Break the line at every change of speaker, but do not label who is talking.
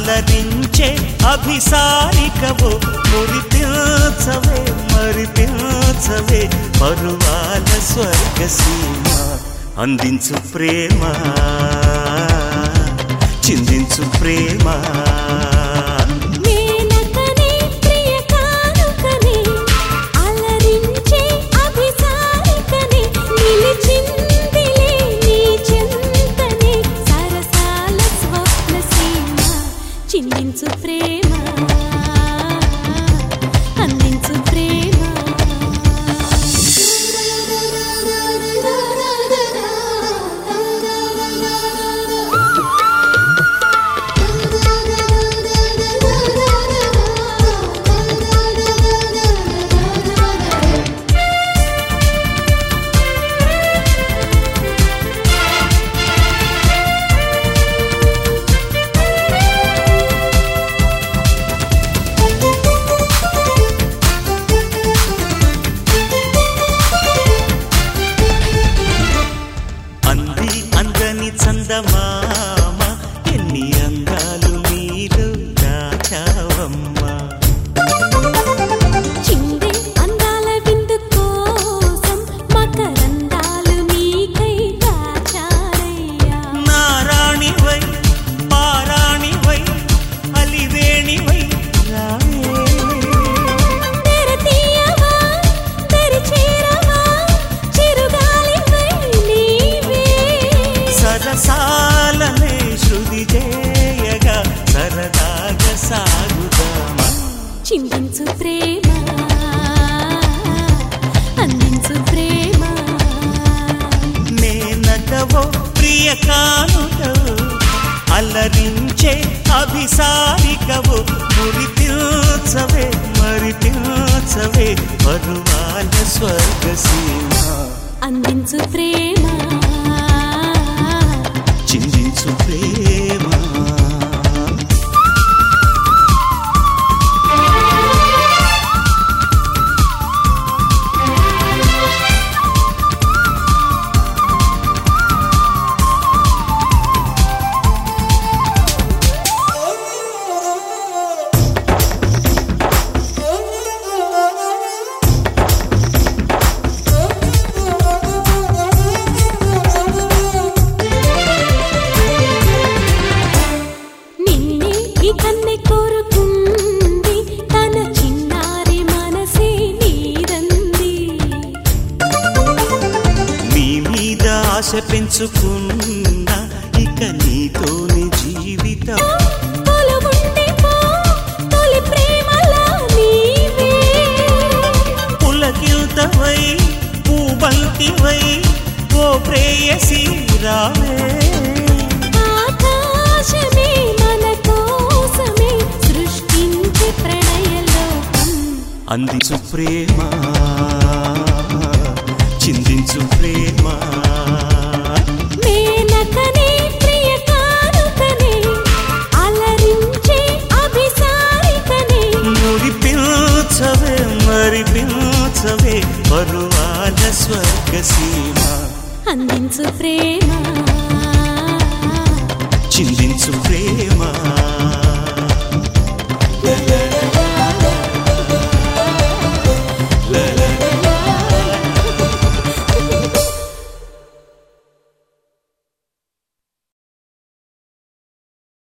అలరించే అభిసారికవు మురిపించవే మరిపించవే పరువాల స్వర్గసీమ అందించు ప్రేమ చిందించు ప్రేమ
మేనకనే ప్రియ కానుకనే అలరించే అభిసారికనే నిలిచిందిలే నీ చెంతనే సరసాల స్వప్న సీమ చిందించు ప్రేమ అందించు ప్రేమ
అంది అందని చందమామ ఎన్ని అందాలు నీలో దాచావమ్మా
చిందే అందాల విందు కోసం మకరందాలు నీకై దాచారయ్యా
నారాణివై పారాణివై అలివేణివై రావే
తెర తీయవా తెరి చేరవా చిరుగాలివై నీవే
సరసాలనే శృతి చేయగా సరదాగా సాగుదామా
చిందించు ప్రేమ అందించు ప్రేమ
నేనటవో ప్రియ కానుకవు అలరించే అభిసారికవు మురిపించవే మరిపించవే పరువాల స్వర్గసీమ
అందించు ప్రేమ
చిందించు ప్రేమ
నిన్నే ఈ కన్నె కోరుకుంది తన చిన్నారి మనసే నీదంది
నీ మీద ఆశ పెంచుకున్నా ఇక నీతోని జీవితం
తొలగుండి పో తొలి ప్రేమలా నీవే
పులకిల్తవై పూబంతివై ఓ ప్రేయసి రావే
ఆకాశమే మన కోసమే సృష్టించి ప్రణయలోకం
అందించు ప్రేమ చిందించు ప్రేమ
మేనకనే ప్రియ కానుకనే అలరించే అభిసారికనే
మురిపించవే మరిపించవే పరువాల స్వర్గసీమ
అందించు ప్రేమ
చిందించు ప్రేమ